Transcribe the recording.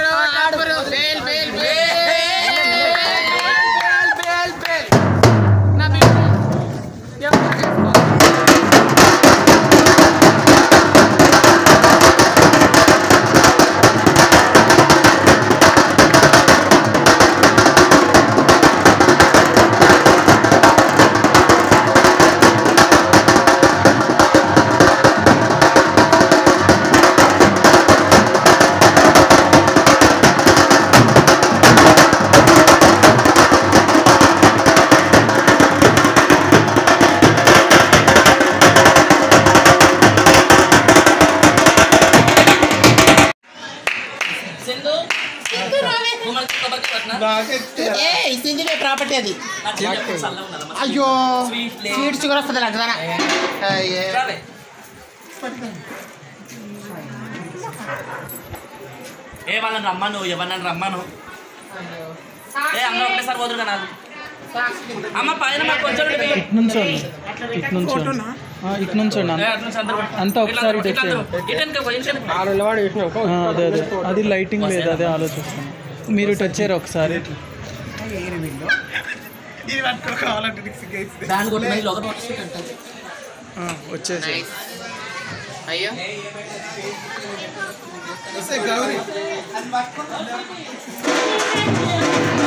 Bale bale bale Sindhu నువ్వు మనకి కొబ్బరి పట్టినా? ఏ సింధివే ప్రాపర్టీ అది నా చెల్లి చల్లగా ఉండాలమ్మా. అయ్యో Sweet flame. స్వీట్ షుగర్ వస్తుంది నాకు దానా అయ్యే రావే. ఏ వాళ్ళని రమ్మను ఎవరిని రమ్మను ఏ అమ్మ ఒకటేసారి పోతురు నాకు అమ్మ పైన మాకు కొంచెం ఉండి పోయి. ఇటు నుంచోండి ఇటు నుంచోండి ఆ, ఇటు నుంచోండి ఏ, అంత- అటు నుంచి అందరూ పోయి. అంతా ఒకసారి ఇట్లా ఇటు అందరూ. ఇటు వెనక పోయి, ఇటు వెనక. ఆ, అదే అదే అది లైటింగ్ లేదు అదే ఆలోచిస్తాను మీరు ఇటు వచ్చారు ఒకసారి దాన్ని కొట్టి మళ్ళీ లోపల పట్టేసి అంటారు. ఆ, వచ్చేసి అయ్యో గౌరీ